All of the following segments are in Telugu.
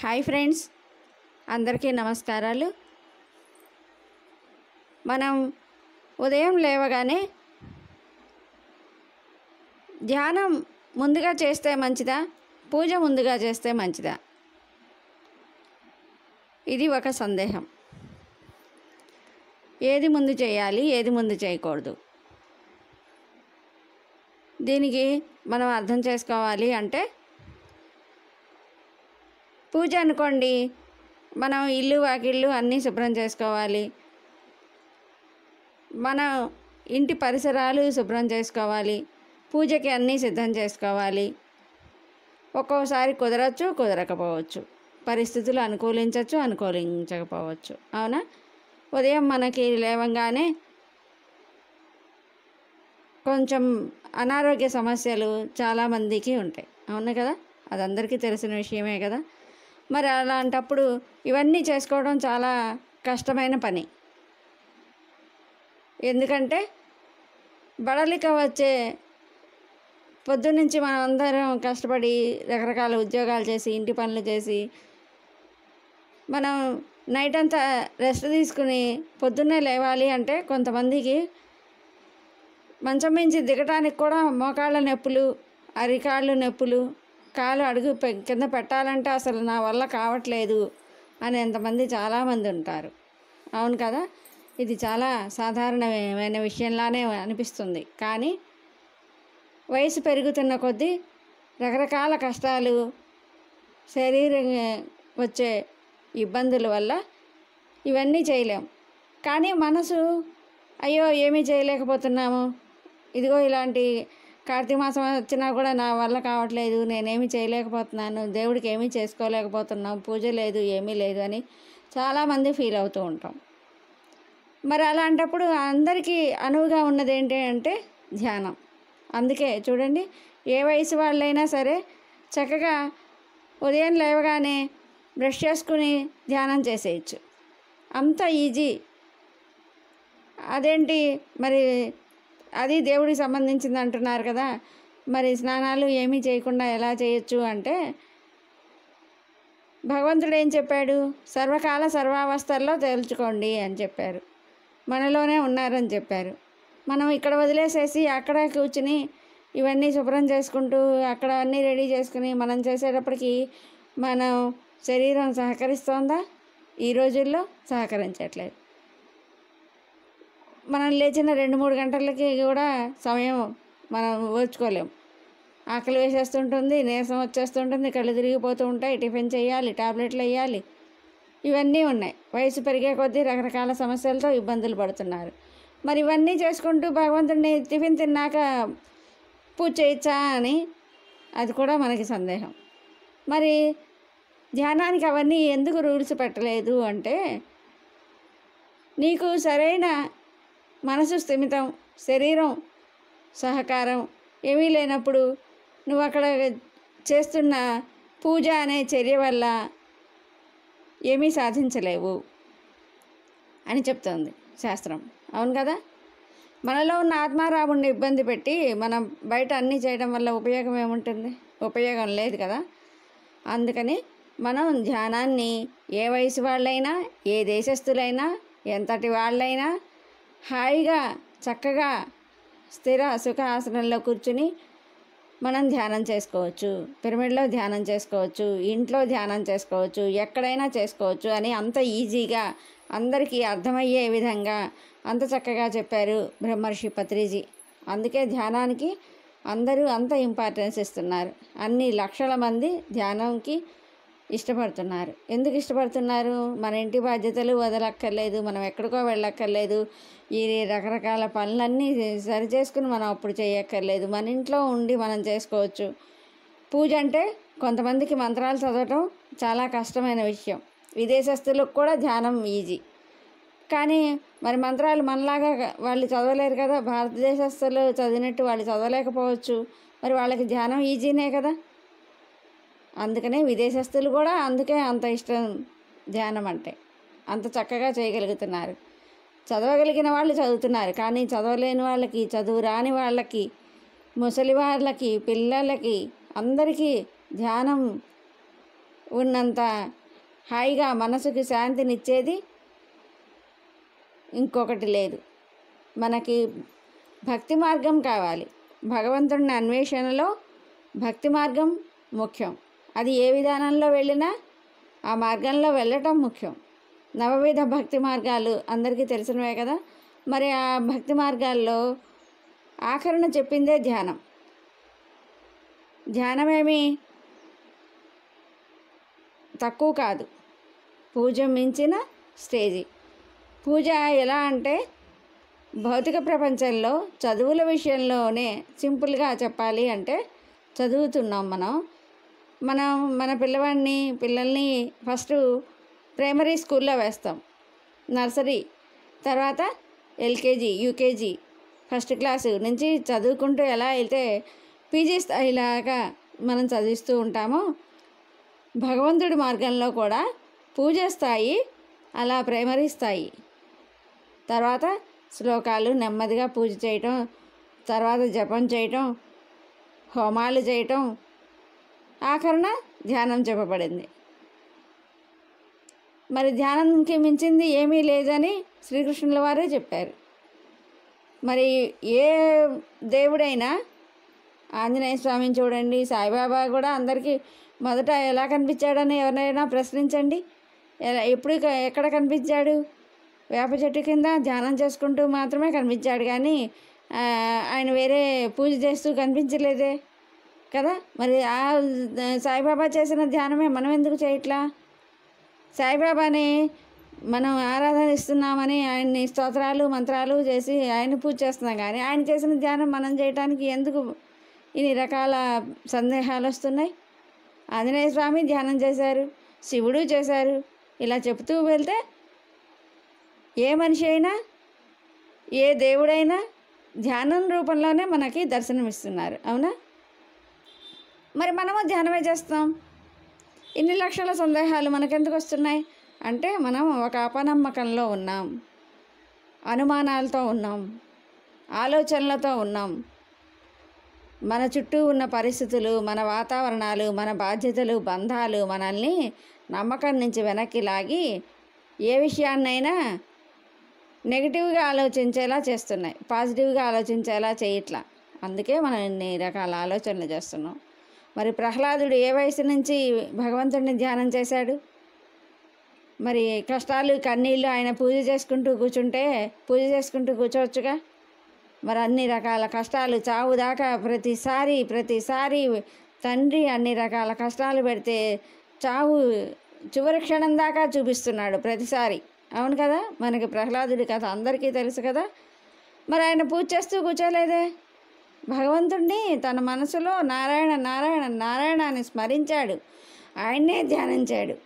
హాయ్ ఫ్రెండ్స్ అందరికీ నమస్కారాలు మనం ఉదయం లేవగానే ధ్యానం ముందుగా చేస్తే మంచిదా పూజ ముందుగా చేస్తే మంచిదా ఇది ఒక సందేహం ఏది ముందు చేయాలి ఏది ముందు చేయకూడదు దీనికి మనం అర్థం చేసుకోవాలి అంటే పూజ అనుకోండి మనం ఇల్లు వాకిళ్ళు అన్నీ శుభ్రం చేసుకోవాలి మనం ఇంటి పరిసరాలు శుభ్రం చేసుకోవాలి పూజకి అన్నీ సిద్ధం చేసుకోవాలి ఒక్కోసారి కుదరచ్చు కుదరకపోవచ్చు పరిస్థితులు అనుకూలించవచ్చు అనుకూలించకపోవచ్చు అవునా ఉదయం మనకి లేవంగానే కొంచెం అనారోగ్య సమస్యలు చాలామందికి ఉంటాయి అవును కదా అది అందరికీ తెలిసిన విషయమే కదా మరి అలాంటప్పుడు ఇవన్నీ చేసుకోవడం చాలా కష్టమైన పని ఎందుకంటే బడలిక వచ్చే పొద్దున్నుంచి మనం అందరం కష్టపడి రకరకాల ఉద్యోగాలు చేసి ఇంటి పనులు చేసి మనం నైట్ అంతా రెస్ట్ తీసుకుని పొద్దున్నే లేవాలి అంటే కొంతమందికి మంచం మించి దిగటానికి కూడా మోకాళ్ళ నొప్పులు అరికాళ్ళు నొప్పులు కాలు అడుగు పె- కింద పెట్టాలంటే అసలు నా వల్ల కావట్లేదు అని ఎంతమంది చాలామంది ఉంటారు అవును కదా ఇది చాలా సాధారణమైన విషయంలానే అనిపిస్తుంది కానీ వయసు పెరుగుతున్న కొద్దీ రకరకాల కష్టాలు శరీరం వచ్చే ఇబ్బందుల వల్ల ఇవన్నీ చేయలేం కానీ మనసు అయ్యో ఏమీ చేయలేకపోతున్నాము ఇదిగో ఇలాంటి కార్తీక మాసం వచ్చినా కూడా నా వల్ల కావట్లేదు నేనేమీ చేయలేకపోతున్నాను దేవుడికి ఏమీ చేసుకోలేకపోతున్నాం పూజ లేదు ఏమీ లేదు అని చాలామంది ఫీల్ అవుతూ ఉంటాం మరి అలాంటప్పుడు అందరికీ అనువుగా ఉన్నది ఏంటి అంటే ధ్యానం అందుకే చూడండి ఏ వయసు వాళ్ళైనా సరే చక్కగా ఉదయం లేవగానే బ్రష్ చేసుకుని ధ్యానం చేసేయచ్చు అంత ఈజీ అదేంటి మరి అది దేవుడికి సంబంధించింది అంటున్నారు కదా మరి స్నానాలు ఏమీ చేయకుండా ఎలా చేయొచ్చు అంటే భగవంతుడు ఏం చెప్పాడు సర్వకాల సర్వావస్థల్లో తేల్చుకోండి అని చెప్పారు మనలోనే ఉన్నారని చెప్పారు మనం ఇక్కడ వదిలేసేసి అక్కడ కూర్చుని ఇవన్నీ శుభ్రం చేసుకుంటూ అక్కడ అన్నీ రెడీ చేసుకుని మనం చేసేటప్పటికి మనం శరీరం సహకరిస్తోందా ఈ రోజుల్లో సహకరించట్లేదు మనం లేచిన రెండు మూడు గంటలకి కూడా సమయం మనం ఓర్చుకోలేం ఆకలి వేసేస్తుంటుంది నీరసం వచ్చేస్తుంటుంది కళ్ళు తిరిగిపోతూ ఉంటాయి టిఫిన్ చేయాలి టాబ్లెట్లు వేయాలి ఇవన్నీ ఉన్నాయి వయసు పెరిగే కొద్దీ రకరకాల సమస్యలతో ఇబ్బందులు పడుతున్నారు మరి ఇవన్నీ చేసుకుంటూ భగవంతుడిని టిఫిన్ తిన్నాక పూజ చేయొచ్చా అని అది కూడా మనకి సందేహం మరి ధ్యానానికి అవన్నీ ఎందుకు రూల్స్ పెట్టలేదు అంటే నీకు సరైన మనసు స్థిమితం శరీరం సహకారం ఏమీ లేనప్పుడు నువ్వు అక్కడ చేస్తున్న పూజ అనే చర్య వల్ల ఏమీ సాధించలేవు అని చెప్తోంది శాస్త్రం అవును కదా మనలో ఉన్న ఆత్మారాముడిని ఇబ్బంది పెట్టి మనం బయట అన్నీ చేయడం వల్ల ఉపయోగం ఏముంటుంది ఉపయోగం లేదు కదా అందుకని మనం ధ్యానాన్ని ఏ వయసు వాళ్ళైనా ఏ దేశస్థులైనా ఎంతటి వాళ్ళైనా హాయిగా చక్కగా స్థిర సుఖ ఆసనంలో కూర్చుని మనం ధ్యానం చేసుకోవచ్చు పిరమిడ్లో ధ్యానం చేసుకోవచ్చు ఇంట్లో ధ్యానం చేసుకోవచ్చు ఎక్కడైనా చేసుకోవచ్చు అని అంత ఈజీగా అందరికీ అర్థమయ్యే విధంగా అంత చక్కగా చెప్పారు బ్రహ్మర్షి పత్రిజీ అందుకే ధ్యానానికి అందరూ అంత ఇంపార్టెన్స్ ఇస్తున్నారు అన్ని లక్షల మంది ధ్యానంకి ఇష్టపడుతున్నారు ఎందుకు ఇష్టపడుతున్నారు మన ఇంటి బాధ్యతలు వదలక్కర్లేదు మనం ఎక్కడికో వెళ్ళక్కర్లేదు ఈ రకరకాల పనులన్నీ సరి చేసుకుని మనం అప్పుడు చేయక్కర్లేదు మన ఇంట్లో ఉండి మనం చేసుకోవచ్చు పూజ అంటే కొంతమందికి మంత్రాలు చదవటం చాలా కష్టమైన విషయం విదేశస్తులకు కూడా ధ్యానం ఈజీ కానీ మరి మంత్రాలు మనలాగా వాళ్ళు చదవలేరు కదా భారతదేశస్తులు చదివినట్టు వాళ్ళు చదవలేకపోవచ్చు మరి వాళ్ళకి ధ్యానం ఈజీనే కదా అందుకనే విదేశస్తులు కూడా అందుకే అంత ఇష్టం ధ్యానం అంటే అంత చక్కగా చేయగలుగుతున్నారు చదవగలిగిన వాళ్ళు చదువుతున్నారు కానీ చదవలేని వాళ్ళకి చదువు రాని వాళ్ళకి ముసలి వాళ్ళకి పిల్లలకి అందరికీ ధ్యానం ఉన్నంత హాయిగా మనసుకి శాంతినిచ్చేది ఇంకొకటి లేదు మనకి భక్తి మార్గం కావాలి భగవంతుడిని అన్వేషణలో భక్తి మార్గం ముఖ్యం అది ఏ విధానంలో వెళ్ళినా ఆ మార్గంలో వెళ్ళటం ముఖ్యం నవవిధ భక్తి మార్గాలు అందరికీ తెలిసినవే కదా మరి ఆ భక్తి మార్గాల్లో ఆఖరణ చెప్పిందే ధ్యానం ధ్యానమేమి తక్కువ కాదు పూజ మించిన స్టేజీ పూజ ఎలా అంటే భౌతిక ప్రపంచంలో చదువుల విషయంలోనే సింపుల్గా చెప్పాలి అంటే చదువుతున్నాం మనం మనం మన పిల్లవాడిని పిల్లల్ని ఫస్ట్ ప్రైమరీ స్కూల్లో వేస్తాం నర్సరీ తర్వాత ఎల్కేజీ యూకేజీ ఫస్ట్ క్లాసు నుంచి చదువుకుంటూ ఎలా అయితే పీజీ స్థాయిలాగా మనం చదివిస్తూ ఉంటామో భగవంతుడి మార్గంలో కూడా పూజ స్థాయి అలా ప్రైమరీ స్థాయి తర్వాత శ్లోకాలు నెమ్మదిగా పూజ చేయటం తర్వాత జపం చేయటం హోమాలు చేయటం ఆఖరణ ధ్యానం చెప్పబడింది మరి ధ్యానంకి మించింది ఏమీ లేదని శ్రీకృష్ణుల వారే చెప్పారు మరి ఏ దేవుడైనా ఆంజనేయ స్వామిని చూడండి సాయిబాబా కూడా అందరికీ మొదట ఎలా కనిపించాడని ఎవరైనా ప్రశ్నించండి ఎలా ఎప్పుడు క- ఎక్కడ కనిపించాడు వేప చెట్టు కింద ధ్యానం చేసుకుంటూ మాత్రమే కనిపించాడు కానీ ఆ, ఆయన వేరే పూజ చేస్తూ కనిపించలేదే కదా మరి ఆ సాయిబాబా చేసిన ధ్యానమే మనం ఎందుకు చేయట్లా సాయిబాబాని మనం ఆరాధన ఇస్తున్నామని ఆయన్ని స్తోత్రాలు మంత్రాలు చేసి ఆయన పూజ చేస్తున్నాం కానీ ఆయన చేసిన ధ్యానం మనం చేయడానికి ఎందుకు ఇన్ని రకాల సందేహాలు వస్తున్నాయి ఆంజనేయ స్వామి ధ్యానం చేశారు శివుడు చేశారు ఇలా చెబుతూ వెళ్తే ఏ మనిషి అయినా ఏ దేవుడైనా ధ్యానం రూపంలోనే మనకి దర్శనమిస్తున్నారు అవునా మరి మనము ధ్యానమే చేస్తాం ఇన్ని లక్షల సందేహాలు మనకెందుకు వస్తున్నాయి అంటే మనం ఒక అపనమ్మకంలో ఉన్నాం అనుమానాలతో ఉన్నాం ఆలోచనలతో ఉన్నాం మన చుట్టూ ఉన్న పరిస్థితులు మన వాతావరణాలు మన బాధ్యతలు బంధాలు మనల్ని నమ్మకం నుంచి వెనక్కి లాగి ఏ విషయాన్నైనా నెగిటివ్గా ఆలోచించేలా చేస్తున్నాయి పాజిటివ్గా ఆలోచించేలా చేయట్లా అందుకే మనం ఇన్ని రకాల ఆలోచనలు చేస్తున్నాం మరి ప్రహ్లాదుడు ఏ వయసు నుంచి భగవంతుడిని ధ్యానం చేశాడు మరి కష్టాలు కన్నీళ్ళు ఆయన పూజ చేసుకుంటూ కూర్చుంటే పూజ చేసుకుంటూ కూర్చోవచ్చుగా మరి అన్ని రకాల కష్టాలు చావు దాకా ప్రతిసారి ప్రతిసారి తండ్రి అన్ని రకాల కష్టాలు పెడితే చావు చివరి క్షణం దాకా చూపిస్తున్నాడు ప్రతిసారి అవును కదా మనకి ప్రహ్లాదుడి కథ అందరికీ తెలుసు కదా మరి ఆయన పూజ చేస్తూ కూర్చోలేదే భగవంతుణ్ణి తన మనసులో నారాయణ నారాయణ నారాయణ అని స్మరించాడు ఆయన్నే ధ్యానించాడు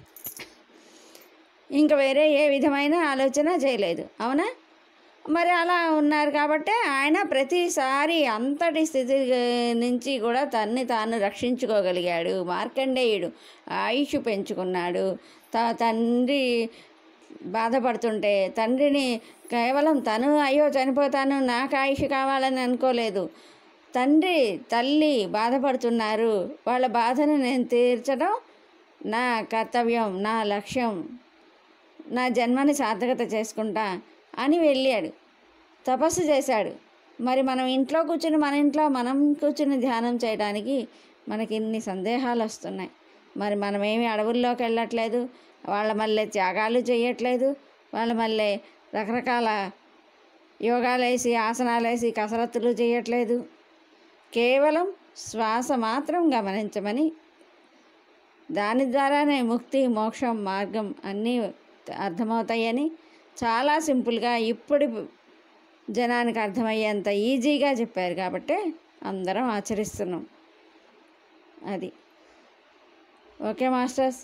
ఇంకా వేరే ఏ విధమైన ఆలోచన చేయలేదు అవునా మరి అలా ఉన్నారు కాబట్టి ఆయన ప్రతిసారి అంతటి స్థితి నుంచి కూడా తన్ని తాను రక్షించుకోగలిగాడు మార్కండేయుడు ఆయుష్ పెంచుకున్నాడు త తండ్రి బాధపడుతుంటే తండ్రిని కేవలం తను అయ్యో చనిపోతాను నాకు ఆయుష్ కావాలని అనుకోలేదు తండ్రి తల్లి బాధపడుతున్నారు వాళ్ళ బాధను నేను తీర్చడం నా కర్తవ్యం నా లక్ష్యం నా జన్మని సార్థకత చేసుకుంటా అని వెళ్ళాడు తపస్సు చేశాడు మరి మనం ఇంట్లో కూర్చుని మన ఇంట్లో మనం కూర్చుని ధ్యానం చేయడానికి మనకి ఇన్ని సందేహాలు వస్తున్నాయి మరి మనమేమి అడవుల్లోకి వెళ్ళట్లేదు వాళ్ళ మళ్ళీ త్యాగాలు చేయట్లేదు వాళ్ళ మళ్ళీ రకరకాల యోగాలు వేసి ఆసనాలు వేసి కసరత్తులు చేయట్లేదు కేవలం శ్వాస మాత్రం గమనించమని దాని ద్వారానే ముక్తి మోక్షం మార్గం అన్నీ అర్థమవుతాయని చాలా సింపుల్గా ఇప్పుడు జనానికి అర్థమయ్యేంత ఈజీగా చెప్పారు కాబట్టి అందరం ఆచరిస్తున్నాం అది ఓకే మాస్టర్స్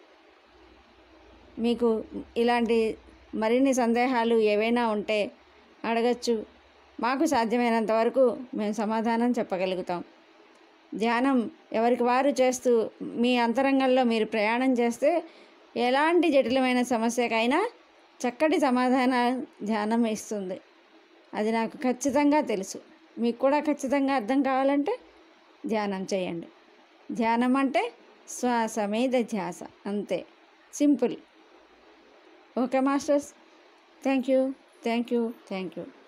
మీకు ఇలాంటి మరిన్ని సందేహాలు ఏవైనా ఉంటే అడగచ్చు మాకు సాధ్యమైనంత వరకు మేము సమాధానం చెప్పగలుగుతాం ధ్యానం ఎవరికి వారు చేస్తూ మీ అంతరంగంలో మీరు ప్రయాణం చేస్తే ఎలాంటి జటిలమైన సమస్యకైనా చక్కటి సమాధాన ధ్యానం ఇస్తుంది అది నాకు ఖచ్చితంగా తెలుసు మీకు కూడా ఖచ్చితంగా అర్థం కావాలంటే ధ్యానం చేయండి ధ్యానం అంటే శ్వాస మీద ధ్యాస అంతే simple okay masters thank you thank you thank you